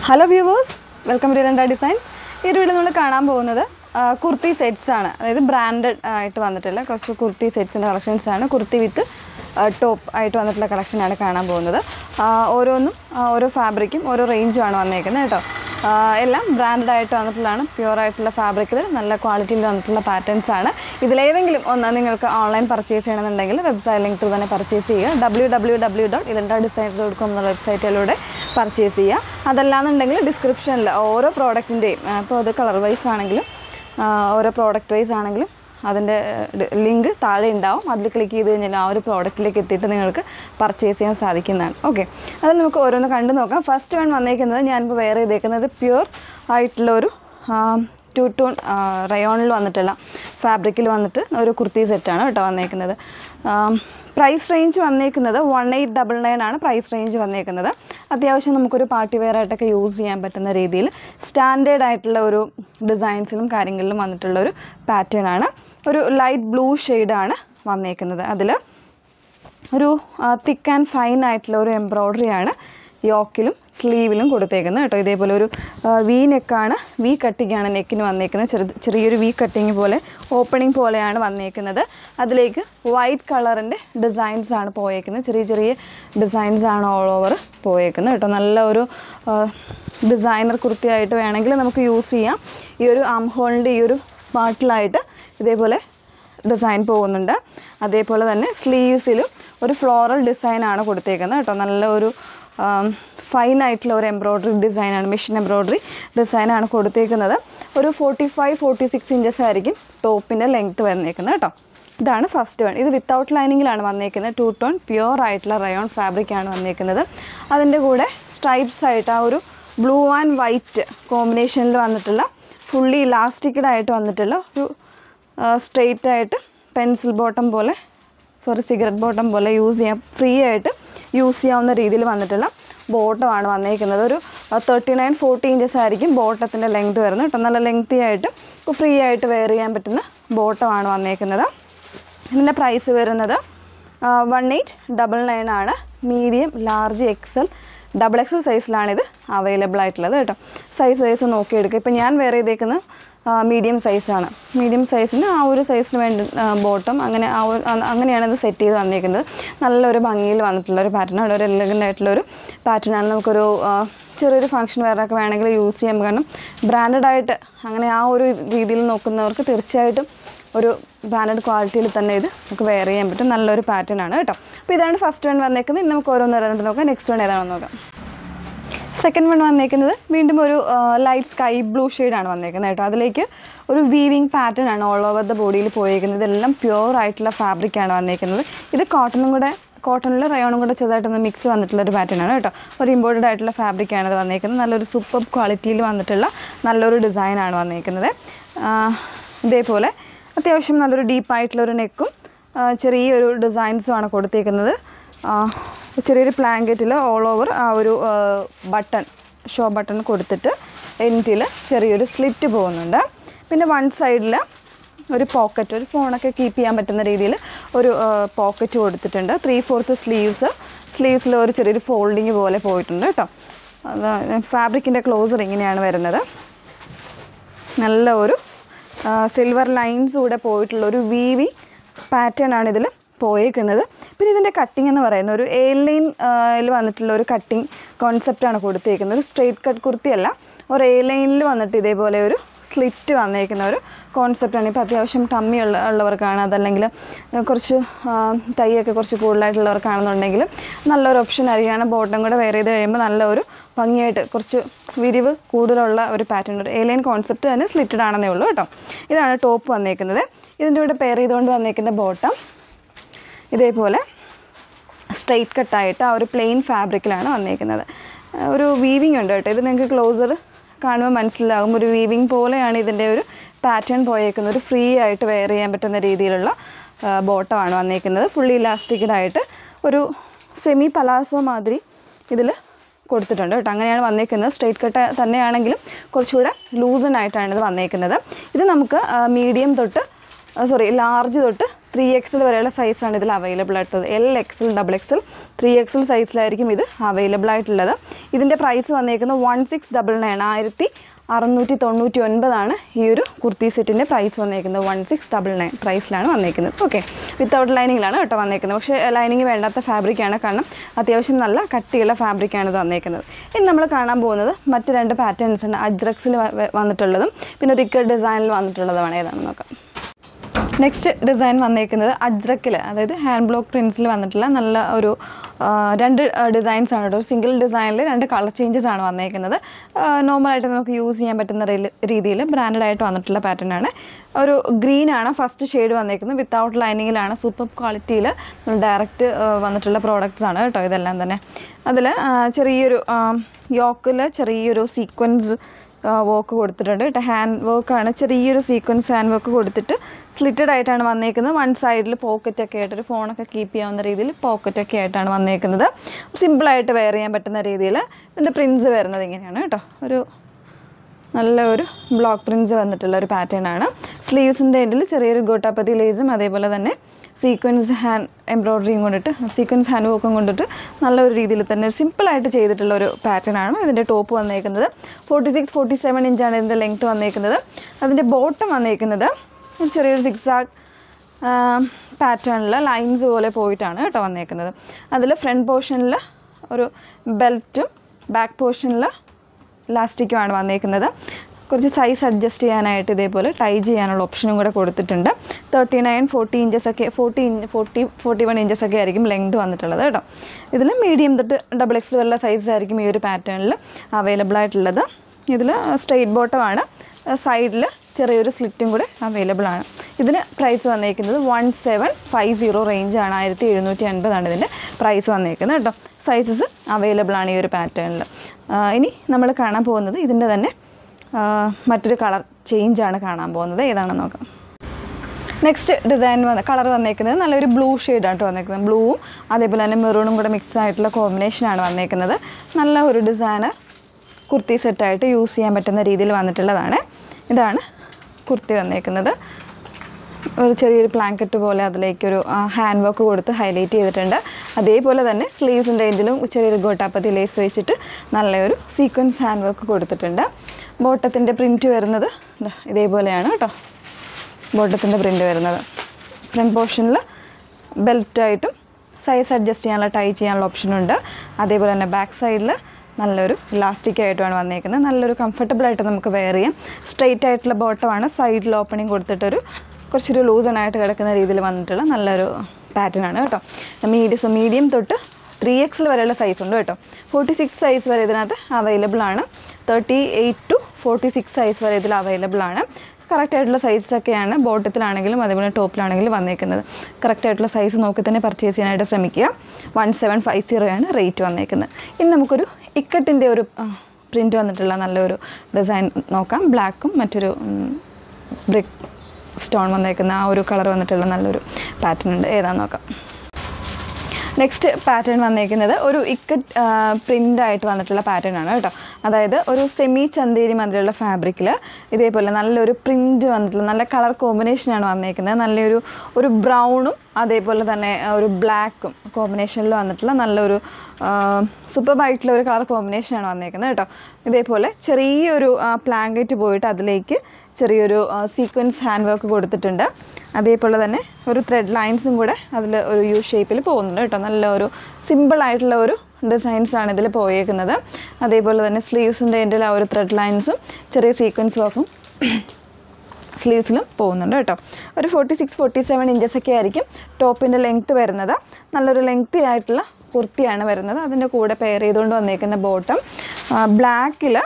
hello viewers welcome to രണ്ട designs ഈ ഒരു വീഡിയോ നമ്മൾ കാണാൻ പോകുന്നത് ആ, കുർത്തി സെറ്റ്സ് ആണ് അതായത് ബ്രാൻഡഡ് ആയിട്ട് വന്നിട്ടുള്ള കുറച്ച് കുർത്തി സെറ്റ്സിൻ്റെ കളക്ഷൻസ് ആണ് കുർത്തി വിത്ത് ടോപ്പ് ആയിട്ട് വന്നിട്ടുള്ള കളക്ഷനാണ് കാണാൻ പോകുന്നത് ആ, ഓരോന്നും ആ, ഓരോ ഫാബ്രിക്കും ഓരോ റേഞ്ചുമാണ് വന്നേക്കുന്നത് കേട്ടോ ആ, എല്ലാം ബ്രാൻഡഡ് ആയിട്ട് വന്നിട്ടുള്ളതാണ് പ്യുവർ ആയിട്ടുള്ള ഫാബ്രിക്കിൽ നല്ല ക്വാളിറ്റിയിൽ വന്നിട്ടുള്ള പാറ്റേൺസ് ആണ് ഇതിലേതെങ്കിലും ഒന്ന് നിങ്ങൾക്ക് ഓൺലൈൻ പർച്ചേസ് ചെയ്യണമെന്നുണ്ടെങ്കിൽ വെബ്സൈറ്റ് ലിങ്ക് ത്രൂ തന്നെ പർച്ചേസ് ചെയ്യുക ഡബ്ല്യൂ ഡബ്ല്യൂ ഡബ്ല്യൂ ഡോട്ട് ഇതെൻ്റെ ഡിസൈൻസ് ഡോട്ട് കോം എന്ന വെബ്സൈറ്റിലൂടെ പർച്ചേസ് ചെയ്യുക അതല്ലാന്നുണ്ടെങ്കിൽ ഡിസ്ക്രിപ്ഷനിൽ ഓരോ പ്രോഡക്റ്റിൻ്റെയും ഇപ്പോൾ അത് കളർ വൈസ് ആണെങ്കിലും ആ, ഓരോ പ്രോഡക്റ്റ് വൈസ് ആണെങ്കിലും അതിൻ്റെ ലിങ്ക് താഴെ ഉണ്ടാവും അതിൽ ക്ലിക്ക് ചെയ്ത് കഴിഞ്ഞാൽ ആ ഒരു പ്രോഡക്റ്റിലേക്ക് എത്തിയിട്ട് നിങ്ങൾക്ക് പർച്ചേസ് ചെയ്യാൻ സാധിക്കുന്നതാണ് ഓക്കെ അത് നമുക്ക് ഓരോന്ന് കണ്ടു നോക്കാം ഫസ്റ്റ് വൺ വന്നേക്കുന്നത് ഞാനിപ്പോൾ വേറെ ചെയ്തേക്കുന്നത് പ്യുവർ ആയിട്ടുള്ള ഒരു ടു ടോൺ റയോണിൽ വന്നിട്ടുള്ള ഫാബ്രിക്കിൽ വന്നിട്ട് ഒരു കുർത്തി സെറ്റാണ് കേട്ടോ വന്നേക്കുന്നത് പ്രൈസ് റേഞ്ച് വന്നേക്കുന്നത് വൺ എയ്റ്റ് ഡബിൾ നയൻ ആണ് പ്രൈസ് റേഞ്ച് വന്നേക്കുന്നത് അത്യാവശ്യം നമുക്കൊരു പാർട്ടി വെയർ ആയിട്ടൊക്കെ യൂസ് ചെയ്യാൻ പറ്റുന്ന രീതിയിൽ സ്റ്റാൻഡേർഡ് ആയിട്ടുള്ള ഒരു ഡിസൈൻസിലും കാര്യങ്ങളിലും വന്നിട്ടുള്ള ഒരു പാറ്റേൺ ആണ് ഒരു ലൈറ്റ് ബ്ലൂ ഷെയ്ഡാണ് വന്നേക്കുന്നത് അതിൽ ഒരു തിക്ക് ആൻഡ് ഫൈൻ ആയിട്ടുള്ള ഒരു എംബ്രോയ്ഡറി ആണ് യോക്കിലും സ്ലീവിലും കൊടുത്തേക്കുന്നത് കേട്ടോ ഇതേപോലെ ഒരു വി നെക്കാണ് വി കട്ടിങ്ങാണ് നെക്കിന് വന്നേക്കുന്നത് ചെറു ചെറിയൊരു വി കട്ടിങ് പോലെ ഓപ്പണിംഗ് പോലെയാണ് വന്നേക്കുന്നത് അതിലേക്ക് വൈറ്റ് കളറിൻ്റെ ഡിസൈൻസ് ആണ് പോയേക്കുന്നത് ചെറിയ ചെറിയ ഡിസൈൻസ് ആണ് ഓൾ ഓവർ പോയേക്കുന്നത് കേട്ടോ നല്ല ഒരു ഡിസൈനർ കുർത്തിയായിട്ട് വേണമെങ്കിൽ നമുക്ക് യൂസ് ചെയ്യാം ഈ ഒരു ആം ഹോളിൻ്റെ ഈ ഒരു പാർട്ടിലായിട്ട് ഇതേപോലെ ഡിസൈൻ പോകുന്നുണ്ട് അതേപോലെ തന്നെ സ്ലീവ്സിലും ഒരു ഫ്ലോറൽ ഡിസൈനാണ് കൊടുത്തേക്കുന്നത് കേട്ടോ നല്ല ഒരു ഫൈൻ ആയിട്ടുള്ള ഒരു എംബ്രോയ്ഡറി ഡിസൈനാണ് മെഷീൻ എംബ്രോയ്ഡറി ഡിസൈനാണ് കൊടുത്തേക്കുന്നത് ഒരു forty five forty six inches ആയിരിക്കും ടോപ്പിൻ്റെ ലെങ്ത്ത് വന്നേക്കുന്നത് കേട്ടോ ഇതാണ് ഫസ്റ്റ് വൺ ഇത് വിത്തൗട്ട് ലൈനിങ്ങിലാണ് വന്നേക്കുന്നത് ടു ടോൺ പ്യുവർ ആയിട്ടുള്ള റയോൺ ഫാബ്രിക്കാണ് വന്നേക്കുന്നത് അതിൻ്റെ കൂടെ സ്ട്രൈപ്സ് ആയിട്ട് ആ ഒരു ബ്ലൂ ആൻഡ് വൈറ്റ് കോമ്പിനേഷനിൽ വന്നിട്ടുള്ള ഫുള്ളി ഇലാസ്റ്റിക്കഡ് ആയിട്ട് വന്നിട്ടുള്ള ഒരു സ്ട്രെയിറ്റ് ആയിട്ട് പെൻസിൽ ബോട്ടം പോലെ സോറി സിഗരറ്റ് ബോട്ടം പോലെ യൂസ് ചെയ്യാം ഫ്രീ ആയിട്ട് യൂസ് ചെയ്യാവുന്ന രീതിയിൽ വന്നിട്ടുള്ള ബോട്ടമാണ് വന്നേക്കുന്നത് ഒരു തേർട്ടി നയൻ ഫോർട്ടി ഇഞ്ചസ് ആയിരിക്കും ബോട്ടത്തിൻ്റെ ലെങ്ത് വരുന്നത് കേട്ടോ നല്ല ലെങ്തി ആയിട്ട് ഫ്രീ ആയിട്ട് വെയർ ചെയ്യാൻ പറ്റുന്ന ബോട്ടമാണ് വന്നേക്കുന്നത് ഇതിൻ്റെ പ്രൈസ് വരുന്നത് വൺ എയ്റ്റ് ഡബിൾ നയൻ ആണ് medium large XL double XL സൈസിലാണ് ഇത് അവൈലബിൾ ആയിട്ടുള്ളത് കേട്ടോ സൈസ് സൈസ് നോക്കിയെടുക്കുക ഇപ്പം ഞാൻ വേറെ ചെയ്തേക്കുന്നത് മീഡിയം സൈസാണ് മീഡിയം സൈസിന് ആ ഒരു സൈസിന് വേണ്ടി ബോട്ടം അങ്ങനെ ആ ഒരു അ- അങ്ങനെയാണ് ഇത് സെറ്റ് ചെയ്ത് വന്നിരിക്കുന്നത് നല്ലൊരു ഭംഗിയിൽ വന്നിട്ടുള്ള ഒരു പാറ്റേൺ ആണ് ഒരു എലഗൻ്റ് ആയിട്ടുള്ള ഒരു പാറ്റേൺ ആണ് നമുക്കൊരു ആ, ചെറിയൊരു ഫംഗ്ഷൻ വെയറൊക്കെ വേണമെങ്കിൽ യൂസ് ചെയ്യാം കാരണം ബ്രാൻഡഡ് ആയിട്ട് അങ്ങനെ ആ ഒരു രീതിയിൽ നോക്കുന്നവർക്ക് തീർച്ചയായിട്ടും ഒരു ബ്രാൻഡഡ് ക്വാളിറ്റിയിൽ തന്നെ ഇത് നമുക്ക് വെയർ ചെയ്യാൻ പറ്റും നല്ലൊരു പാറ്റേൺ ആണ് കേട്ടോ അപ്പോൾ ഇതാണ് ഫസ്റ്റ് വൺ വന്നേക്കുന്നത് ഇനി നമുക്ക് ഓരോന്ന് ഓരോന്നിട്ട് നോക്കാം നെക്സ്റ്റ് വൺ ഏതാണെന്ന് നോക്കാം സെക്കൻഡ് വൺ വന്നേക്കുന്നത് വീണ്ടും ഒരു ലൈറ്റ് സ്കൈ ബ്ലൂ ഷെയ്ഡാണ് വന്നേക്കുന്നത് കേട്ടോ അതിലേക്ക് ഒരു വീവിങ് പാറ്റേൺ ആണ് ഓൾ ഓവർ ദ ബോഡിയിൽ പോയേക്കുന്നത് ഇതെല്ലാം പ്യുവർ ആയിട്ടുള്ള ഫാബ്രിക്കാണ് വന്നേക്കുന്നത് ഇത് കോട്ടണും കൂടെ കോട്ടണിൽ റയോണും കൂടെ ചെറുതായിട്ടൊന്ന് മിക്സ് വന്നിട്ടുള്ള ഒരു പാറ്റേൺ ആണ് കേട്ടോ ഒരു ഇമ്പോർട്ടഡ് ആയിട്ടുള്ള ഫാബ്രിക്കാണ് ഇത് വന്നേക്കുന്നത് നല്ലൊരു സൂപ്പർ ക്വാളിറ്റിയിൽ വന്നിട്ടുള്ള നല്ലൊരു ഡിസൈനാണ് വന്നേക്കുന്നത് ആ, ഇതേപോലെ അത്യാവശ്യം നല്ലൊരു ഡീപ്പായിട്ടുള്ള ഒരു നെക്കും ചെറിയൊരു ഡിസൈൻസുമാണ് കൊടുത്തേക്കുന്നത് ആ, ചെറിയൊരു പ്ലാങ്കറ്റിൽ ഓൾ ഓവർ ആ ഒരു ബട്ടൺ ഷോ ബട്ടൺ കൊടുത്തിട്ട് എൻറ്റിൽ ചെറിയൊരു സ്ലിറ്റ് പോകുന്നുണ്ട് പിന്നെ വൺ സൈഡിൽ ഒരു പോക്കറ്റ് ഒരു ഫോണൊക്കെ കീപ്പ് ചെയ്യാൻ പറ്റുന്ന രീതിയിൽ ഒരു പോക്കറ്റ് കൊടുത്തിട്ടുണ്ട് ത്രീ ഫോർത്ത് സ്ലീവ്സ് സ്ലീവ്സിൽ ഒരു ചെറിയൊരു ഫോൾഡിങ് പോലെ പോയിട്ടുണ്ട് കേട്ടോ അത് ഫാബ്രിക്കിൻ്റെ ക്ലോസർ ഇങ്ങനെയാണ് വരുന്നത് നല്ല ഒരു സിൽവർ ലൈൻസ് കൂടെ പോയിട്ടുള്ള ഒരു വീവി പാറ്റേൺ ആണ് ഇതിൽ പോയേക്കുന്നത് പിന്നെ ഇതിൻ്റെ കട്ടിംഗ് എന്ന് പറയുന്നത് ഒരു എ ലൈനിൽ വന്നിട്ടുള്ള ഒരു കട്ടിങ് കോൺസെപ്റ്റാണ് കൊടുത്തേക്കുന്നത് ഒരു സ്ട്രെയിറ്റ് കട്ട് കുർത്തിയല്ല ഒരു എ ലൈനിൽ വന്നിട്ട് ഇതേപോലെ ഒരു സ്ലിറ്റ് വന്നേക്കുന്ന ഒരു കോൺസെപ്റ്റാണ് ഇപ്പോൾ അത്യാവശ്യം ടമ്മി ഉള്ള ഉള്ളവർക്കാണ് അതല്ലെങ്കിൽ കുറച്ച് ആ, തൈയൊക്കെ കുറച്ച് കൂടുതലായിട്ടുള്ളവർക്കാണെന്നുണ്ടെങ്കിൽ നല്ലൊരു ഓപ്ഷൻ ആയിരിക്കുകയാണ് ബോട്ടം കൂടെ വെയർ ചെയ്ത് കഴിയുമ്പോൾ നല്ലൊരു ഭംഗിയായിട്ട് കുറച്ച് വിരിവ് കൂടുതലുള്ള ഒരു പാറ്റേൺ ഒരു ഏലൈൻ കോൺസെപ്റ്റ് തന്നെ സ്ലിറ്റഡ് ആണെന്നേ ഉള്ളൂ കേട്ടോ ഇതാണ് ടോപ്പ് വന്നേക്കുന്നത് ഇതിൻ്റെ കൂടെ പെയർ ചെയ്തുകൊണ്ട് വന്നേക്കുന്ന ബോട്ടം ഇതേപോലെ സ്ട്രെയിറ്റ് കട്ടായിട്ട് ആ ഒരു പ്ലെയിൻ ഫാബ്രിക്കിലാണ് വന്നേക്കുന്നത് ആ, ഒരു വീവിങ് ഉണ്ട് കേട്ടോ ഇത് നിങ്ങൾക്ക് ക്ലോസർ കാണുമ്പോൾ മനസ്സിലാകും ഒരു വീവിങ് പോലെയാണ് ഇതിൻ്റെ ഒരു പാറ്റേൺ പോയേക്കുന്നത് ഒരു ഫ്രീ ആയിട്ട് വെയർ ചെയ്യാൻ പറ്റുന്ന രീതിയിലുള്ള ബോട്ടമാണ് വന്നേക്കുന്നത് ഫുള്ളി ഇലാസ്റ്റിക്കഡ് ആയിട്ട് ഒരു സെമി പലാസോ മാതിരി ഇതിൽ കൊടുത്തിട്ടുണ്ട് കേട്ടോ അങ്ങനെയാണ് വന്നേക്കുന്നത് സ്ട്രെയിറ്റ് കട്ട് തന്നെയാണെങ്കിലും കുറച്ചുകൂടെ ലൂസൺ ആയിട്ടാണ് ഇത് വന്നേക്കുന്നത് ഇത് നമുക്ക് മീഡിയം തൊട്ട് സോറി ലാർജ് തൊട്ട് ത്രീ എക്സൽ വരെയുള്ള സൈസാണ് ഇതിൽ അവൈലബിൾ ആയിട്ടുള്ളത് L XL double XL three XL സൈസിലായിരിക്കും ഇത് അവൈലബിൾ ആയിട്ടുള്ളത് ഇതിൻ്റെ പ്രൈസ് വന്നേക്കുന്നത് വൺ സിക്സ് ഡബിൾ നയൻ ആയിരത്തി അറുന്നൂറ്റി തൊണ്ണൂറ്റി ഒൻപതാണ് ഈ ഒരു കുർത്തി സെറ്റിൻ്റെ പ്രൈസ് വന്നേക്കുന്നത് വൺ സിക്സ് ഡബിൾ നയൻ പ്രൈസിലാണ് വന്നേക്കുന്നത് ഓക്കെ വിത്തൗട്ട് ലൈനിങ്ങിലാണ് കേട്ടോ വന്നേക്കുന്നത് പക്ഷേ ലൈനിങ് വേണ്ടാത്ത ഫാബ്രിക്കാണ് കാരണം അത്യാവശ്യം നല്ല കട്ടിയുള്ള ഫാബ്രിക്കാണ് ഇത് വന്നേക്കുന്നത് ഇനി നമ്മൾ കാണാൻ പോകുന്നത് മറ്റ് രണ്ട് പാറ്റേൺസ് ഉണ്ട് അജ്രക്സിൽ വന്നിട്ടുള്ളതും പിന്നെ ഒരു ഇക്കർ ഡിസൈനിൽ വന്നിട്ടുള്ളതുമാണ് ഏതാണെന്ന് നോക്കാം നെക്സ്റ്റ് ഡിസൈൻ വന്നേക്കുന്നത് അജ്രക്കിൽ അതായത് ഹാൻഡ് ബ്ലോക്ക് പ്രിൻസിൽ വന്നിട്ടുള്ള നല്ല ഒരു ആ, രണ്ട് ഡിസൈൻസ് ആണ് കേട്ടോ സിംഗിൾ ഡിസൈനിൽ രണ്ട് കളർ ചേഞ്ചസ് ആണ് വന്നേക്കുന്നത് നോർമലായിട്ട് നമുക്ക് യൂസ് ചെയ്യാൻ പറ്റുന്ന രീതിയിൽ ബ്രാൻഡഡ് ആയിട്ട് വന്നിട്ടുള്ള പാറ്റേൺ ആണ് ഒരു ഗ്രീൻ ആണ് ഫസ്റ്റ് ഷെയ്ഡ് വന്നേക്കുന്നത് വിത്തൗട്ട് ലൈനിങ്ങിലാണ് സൂപ്പർ ക്വാളിറ്റിയിൽ ഡയറക്റ്റ് വന്നിട്ടുള്ള പ്രോഡക്റ്റ്സ് ആണ് കേട്ടോ ഇതെല്ലാം തന്നെ അതിൽ ചെറിയൊരു യോക്കിൽ ചെറിയൊരു സീക്വൻസ് വർക്ക് കൊടുത്തിട്ടുണ്ട് കേട്ടോ ഹാൻഡ് വർക്കാണ് ചെറിയൊരു സീക്വൻസ് ഹാൻഡ് വർക്ക് കൊടുത്തിട്ട് സ്ലിറ്റഡ് ആയിട്ടാണ് വന്നേക്കുന്നത് വൺ സൈഡിൽ പോക്കറ്റൊക്കെ ആയിട്ട് ഒരു ഫോണൊക്കെ കീപ്പ് ചെയ്യാവുന്ന രീതിയിൽ പോക്കറ്റൊക്കെ ആയിട്ടാണ് വന്നേക്കുന്നത് സിമ്പിളായിട്ട് വെയർ ചെയ്യാൻ പറ്റുന്ന രീതിയിൽ ഇതിൻ്റെ പ്രിൻസ് വരുന്നത് ഇങ്ങനെയാണ് കേട്ടോ ഒരു നല്ല ഒരു ബ്ലോക്ക് പ്രിൻസ് വന്നിട്ടുള്ള ഒരു പാറ്റേൺ ആണ് സ്ലീവ്സിൻ്റെ എൻഡിൽ ചെറിയൊരു ഗോട്ടാപ്പത്തി ലേസും അതേപോലെ തന്നെ സീക്വൻസ് ഹാൻഡ് എംബ്രോയ്ഡറിയും കൊണ്ടിട്ട് സീക്വൻസ് ഹാൻഡ് വർക്കും കൊണ്ടിട്ട് നല്ലൊരു രീതിയിൽ തന്നെ സിമ്പിളായിട്ട് ചെയ്തിട്ടുള്ള ഒരു പാറ്റേൺ ആണ് ഇതിൻ്റെ ടോപ്പ് വന്നേക്കുന്നത് ഫോർട്ടി സിക്സ് ഫോർട്ടി സെവൻ ഇഞ്ചാണ് ഇതിൻ്റെ ലെങ്ത്ത് വന്നേക്കുന്നത് അതിൻ്റെ ബോട്ടം വന്നേക്കുന്നത് ഒരു ചെറിയൊരു സിക്സാഗ് പാറ്റേണിൽ ലൈൻസ് പോലെ പോയിട്ടാണ് കേട്ടോ വന്നേക്കുന്നത് അതിൽ ഫ്രണ്ട് പോർഷനിൽ ഒരു ബെൽറ്റും ബാക്ക് പോർഷനിൽ ഇലാസ്റ്റിക്കുമാണ് വന്നേക്കുന്നത് കുറച്ച് സൈസ് അഡ്ജസ്റ്റ് ചെയ്യാനായിട്ട് ഇതേപോലെ ടൈ ചെയ്യാനുള്ള ഓപ്ഷനും കൂടെ കൊടുത്തിട്ടുണ്ട് തേർട്ടി നയൻ ഫോർട്ടി ഇഞ്ചസ് ഒക്കെ forty inch forty forty one inches ഒക്കെ ആയിരിക്കും ലെങ്ത് വന്നിട്ടുള്ളത് കേട്ടോ ഇതിൽ മീഡിയം തൊട്ട് ഡബിൾ എക്സ് വരെയുള്ള സൈസ് ആയിരിക്കും ഈ ഒരു പാറ്റേണിൽ അവൈലബിൾ ആയിട്ടുള്ളത് ഇതിൽ സ്ട്രെയിറ്റ് ബോട്ടമാണ് സൈഡിൽ ചെറിയൊരു സ്ലിറ്റും കൂടെ അവൈലബിൾ ആണ് ഇതിന് പ്രൈസ് വന്നേക്കുന്നത് വൺ സെവൻ ഫൈവ് സീറോ റേഞ്ചാണ് ആയിരത്തി എഴുന്നൂറ്റി അൻപതാണ് ഇതിൻ്റെ പ്രൈസ് വന്നേക്കുന്നത് കേട്ടോ സൈസസ് അവൈലബിൾ ആണ് ഈ ഒരു പാറ്റേണിൽ ഇനി നമ്മൾ കാണാൻ പോകുന്നത് ഇതിൻ്റെ തന്നെ ആ, മറ്റൊരു കളർ ചേഞ്ചാണ് കാണാൻ പോകുന്നത് ഏതാണെന്ന് നോക്കാം നെക്സ്റ്റ് ഡിസൈൻ വന്ന കളർ വന്നേക്കുന്നത് നല്ലൊരു ബ്ലൂ ഷെയ്ഡായിട്ട് വന്നേക്കുന്നത് ബ്ലൂവും അതേപോലെ തന്നെ മെറൂണും കൂടെ മിക്സ് ആയിട്ടുള്ള കോമ്പിനേഷനാണ് വന്നേക്കുന്നത് നല്ല ഒരു ഡിസൈന് കുർത്തി സെറ്റായിട്ട് യൂസ് ചെയ്യാൻ പറ്റുന്ന രീതിയിൽ വന്നിട്ടുള്ളതാണ് ഇതാണ് കുർത്തി വന്നേക്കുന്നത് ഒരു ചെറിയൊരു പ്ലാങ്കറ്റ് പോലെ അതിലേക്കൊരു ഹാൻഡ് വർക്ക് കൊടുത്ത് ഹൈലൈറ്റ് ചെയ്തിട്ടുണ്ട് അതേപോലെ തന്നെ സ്ലീവ്സിൻ്റെ എൻഡിലും ചെറിയൊരു ഗോട്ടാപ്പത്തി ലേസ് വെച്ചിട്ട് നല്ലൊരു സീക്വൻസ് ഹാൻഡ് വർക്ക് കൊടുത്തിട്ടുണ്ട് ബോട്ടത്തിൻ്റെ പ്രിൻറ്റ് വരുന്നത് ദാ ഇതേപോലെയാണ് കേട്ടോ ബോട്ടത്തിൻ്റെ പ്രിൻ്റ് വരുന്നത് ഫ്രണ്ട് പോർഷനിൽ ബെൽറ്റായിട്ടും സൈസ് അഡ്ജസ്റ്റ് ചെയ്യാനുള്ള ടൈ ചെയ്യാനുള്ള ഓപ്ഷനുണ്ട് അതേപോലെ തന്നെ ബാക്ക് സൈഡിൽ നല്ലൊരു ഇലാസ്റ്റിക് ആയിട്ടുമാണ് വന്നേക്കുന്നത് നല്ലൊരു കംഫർട്ടബിൾ ആയിട്ട് നമുക്ക് വെയർ ചെയ്യാം സ്ട്രെയിറ്റ് ആയിട്ടുള്ള ബോട്ടമാണ് സൈഡിൽ ഓപ്പണിംഗ് കൊടുത്തിട്ടൊരു കുറച്ചൊരു ലൂസണായിട്ട് കിടക്കുന്ന രീതിയിൽ വന്നിട്ടുള്ള നല്ലൊരു പാറ്റേൺ ആണ് കേട്ടോ മീഡിയം മീഡിയം തൊട്ട് ത്രീ എക്സിൽ വരെയുള്ള സൈസ് ഉണ്ട് കേട്ടോ ഫോർട്ടി സിക്സ് സൈസ് വരെ ഇതിനകത്ത് അവൈലബിൾ ആണ് thirty eight to forty six size വരെ ഇതിൽ അവൈലബിൾ ആണ് കറക്റ്റ് ആയിട്ടുള്ള സൈസ് ഒക്കെയാണ് ബോട്ടത്തിലാണെങ്കിലും അതേപോലെ ടോപ്പിലാണെങ്കിലും വന്നേക്കുന്നത് കറക്റ്റ് ആയിട്ടുള്ള സൈസ് നോക്കി തന്നെ പർച്ചേസ് ചെയ്യാനായിട്ട് ശ്രമിക്കുക വൺ സെവൻ ഫൈവ് സീറോ ആണ് റേറ്റ് വന്നേക്കുന്നത് ഇനി നമുക്കൊരു ഇക്കട്ടിൻ്റെ ഒരു പ്രിൻറ്റ് വന്നിട്ടുള്ള നല്ലൊരു ഡിസൈൻ നോക്കാം ബ്ലാക്കും മറ്റൊരു ബ്രിക്ക് സ്റ്റോൺ വന്നേക്കുന്ന ആ ഒരു കളർ വന്നിട്ടുള്ള നല്ലൊരു പാറ്റേൺ ഉണ്ട് ഏതാന്ന് നോക്കാം നെക്സ്റ്റ് പാറ്റേൺ വന്നേക്കുന്നത് ഒരു ഇക്കറ്റ് പ്രിൻ്റ് ആയിട്ട് വന്നിട്ടുള്ള പാറ്റേൺ ആണ് കേട്ടോ അതായത് ഒരു സെമി ചന്തേരി മാതിരിയുള്ള ഫാബ്രിക്കിൽ ഇതേപോലെ നല്ലൊരു പ്രിൻ്റ് വന്നിട്ടുള്ള നല്ല കളർ കോമ്പിനേഷനാണ് വന്നേക്കുന്നത് നല്ലൊരു ഒരു ബ്രൗണും അതേപോലെ തന്നെ ഒരു ബ്ലാക്കും കോമ്പിനേഷനിൽ വന്നിട്ടുള്ള നല്ലൊരു സൂപ്പർബായിട്ടുള്ള ഒരു കളർ കോമ്പിനേഷനാണ് വന്നേക്കുന്നത് കേട്ടോ ഇതേപോലെ ചെറിയൊരു പ്ലാങ്കറ്റ് പോയിട്ട് അതിലേക്ക് ചെറിയൊരു സീക്വൻസ് ഹാൻഡ് വർക്ക് കൊടുത്തിട്ടുണ്ട് അതേപോലെ തന്നെ ഒരു ത്രെഡ് ലൈൻസും കൂടെ അതിൽ ഒരു യു ഷേപ്പിൽ പോകുന്നുണ്ട് കേട്ടോ നല്ല ഒരു സിമ്പിൾ ആയിട്ടുള്ള ഒരു ഡിസൈൻസ് ആണ് ഇതിൽ പോയേക്കുന്നത് അതേപോലെ തന്നെ സ്ലീവ്സിൻ്റെ എൻ്റെ ആ ഒരു ത്രെഡ് ലൈൻസും ചെറിയ സീക്വൻസ് വർക്കും സ്ലീവ്സിലും പോകുന്നുണ്ട് കേട്ടോ ഒരു forty six forty seven inches ഒക്കെ ആയിരിക്കും ടോപ്പിൻ്റെ ലെങ്ത്ത് വരുന്നത് നല്ലൊരു ലെങ്തി ആയിട്ടുള്ള കുർത്തിയാണ് വരുന്നത് അതിൻ്റെ കൂടെ പെയർ ചെയ്തുകൊണ്ട് വന്നേക്കുന്ന ബോട്ടം ബ്ലാക്കിൽ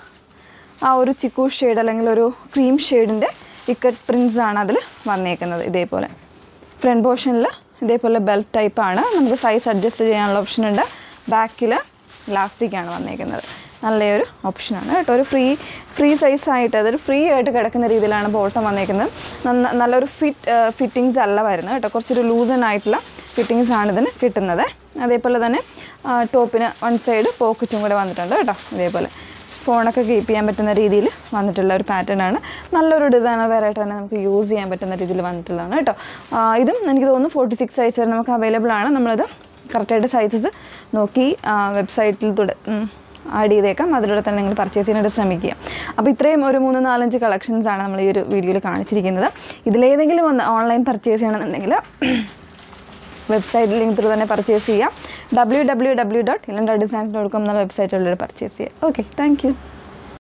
ആ ഒരു ചിക്കു ഷെയ്ഡ് അല്ലെങ്കിൽ ഒരു ക്രീം ഷെയ്ഡിൻ്റെ ഇക്കട്ട് പ്രിൻസ് ആണ് അതിൽ വന്നേക്കുന്നത് ഇതേപോലെ ഫ്രണ്ട് പോർഷനിൽ ഇതേപോലെ ബെൽറ്റ് ടൈപ്പാണ് നമുക്ക് സൈസ് അഡ്ജസ്റ്റ് ചെയ്യാനുള്ള ഓപ്ഷൻ ഉണ്ട് ബാക്കിൽ ആണ് വന്നേക്കുന്നത് നല്ലൊരു ഓപ്ഷനാണ് കേട്ടോ ഒരു ഫ്രീ ഫ്രീ സൈസ് ആയിട്ട് അതൊരു ഫ്രീ ആയിട്ട് കിടക്കുന്ന രീതിയിലാണ് ബോട്ടം വന്നേക്കുന്നത് നന്ന നല്ലൊരു ഫിറ്റ് ഫിറ്റിങ്സ് അല്ല വരുന്നത് കേട്ടോ കുറച്ചൊരു ലൂസൺ ആയിട്ടുള്ള ഫിറ്റിങ്സ് ആണ് ഇതിന് കിട്ടുന്നത് അതേപോലെ തന്നെ ടോപ്പിന് വൺ സൈഡ് പോക്കറ്റും കൂടെ വന്നിട്ടുണ്ട് കേട്ടോ ഇതേപോലെ ഫോണൊക്കെ കീപ്പ് ചെയ്യാൻ പറ്റുന്ന രീതിയിൽ വന്നിട്ടുള്ള ഒരു പാറ്റേൺ ആണ് നല്ലൊരു ഡിസൈനർ വെയർ ആയിട്ട് തന്നെ നമുക്ക് യൂസ് ചെയ്യാൻ പറ്റുന്ന രീതിയിൽ വന്നിട്ടുള്ളതാണ് കേട്ടോ ആ, ഇതും എനിക്ക് തോന്നുന്നു ഫോർട്ടി സിക്സ് സൈസ് വരെ നമുക്ക് അവൈലബിൾ ആണ് നമ്മളത് കറക്റ്റായിട്ട് സൈസസ് നോക്കി വെബ്സൈറ്റിൽ തുട ആഡ് ചെയ്തേക്കാം അതിലൂടെ തന്നെ നിങ്ങൾ പർച്ചേസ് ചെയ്യാനായിട്ട് ശ്രമിക്കുക അപ്പോൾ ഇത്രയും ഒരു മൂന്ന് നാലഞ്ച് കളക്ഷൻസ് ആണ് നമ്മൾ ഈ ഒരു വീഡിയോയിൽ കാണിച്ചിരിക്കുന്നത് ഇതിലേതെങ്കിലും ഒന്ന് ഓൺലൈൻ പർച്ചേസ് ചെയ്യണമെന്നുണ്ടെങ്കിൽ വെബ്സൈറ്റ് ലിങ്ക് ത്രൂ തന്നെ പർച്ചേസ് ചെയ്യാം W W W dot Ilanda designs dot com എന്ന വെബ്സൈറ്റിലൂടെ പർച്ചേസ് ചെയ്യാം ഓക്കെ താങ്ക് യു